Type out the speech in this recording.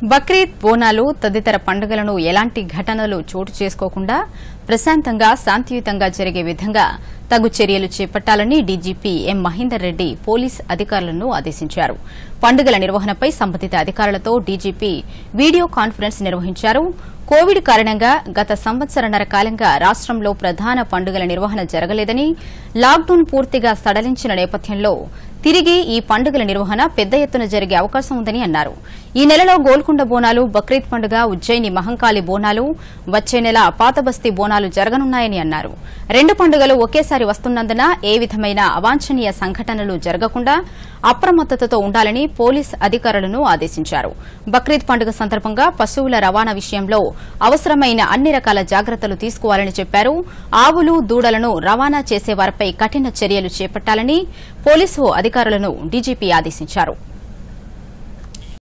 బక్రీద్ బోనాలు తదితర పండుగలను ఎలాంటి ఘటనలు చోటు చేసుకోకుండా ప్రశాంతంగా శాంతియుతంగా జరిగే విధంగా తగు చర్యలు చేపట్టాలని DGP M Mahender Reddy police అధికారులను ఆదేశించారు పండుగల నిర్వహణపై సంబంధిత అధికారులతో డీజీపీ వీడియో కాన్ఫరెన్స్ నిర్వహించారు కోవిడ్ కారణంగా గత సంవత్సరన్నర కాలంగా రాష్టంలో ప్రధాన పండుగల నిర్వహణ జరగలేదని లాక్డౌన్ పూర్తిగా సడలించిన నేపథ్యంలో తిరిగి ఈ పండుగల నిర్వహణ పెద్ద ఎత్తున జరిగే అవకాశం ఉందని అన్నారు ఈ నెలలో గోల్కొండ బోనాలు బక్రీద్ పండుగ ఉజ్జయిని మహంకాళి బోనాలు వచ్చే నెల పాతబస్తీ బోనాలు జరగనున్నాయని అన్నారు రెండు పండుగలు ఒకేసారి వస్తున్నందున ఏ విధమైన అవాంఛనీయ సంఘటనలు జరగకుండా అప్రమత్తతతో ఉండాలని పోలీస్ అధికారులను ఆదేశించారు బక్రీద్ పండుగ సందర్భంగా పశువుల రవాణా విషయంలో అవసరమైన అన్ని రకాల జాగ్రత్తలు తీసుకోవాలని చెప్పారు ఆవులు దూడలను రవాణా చేసే వారిపై కఠిన చర్యలు చేపట్టాలని పోలీసు అధికారులను డీజీపీ ఆదేశించారు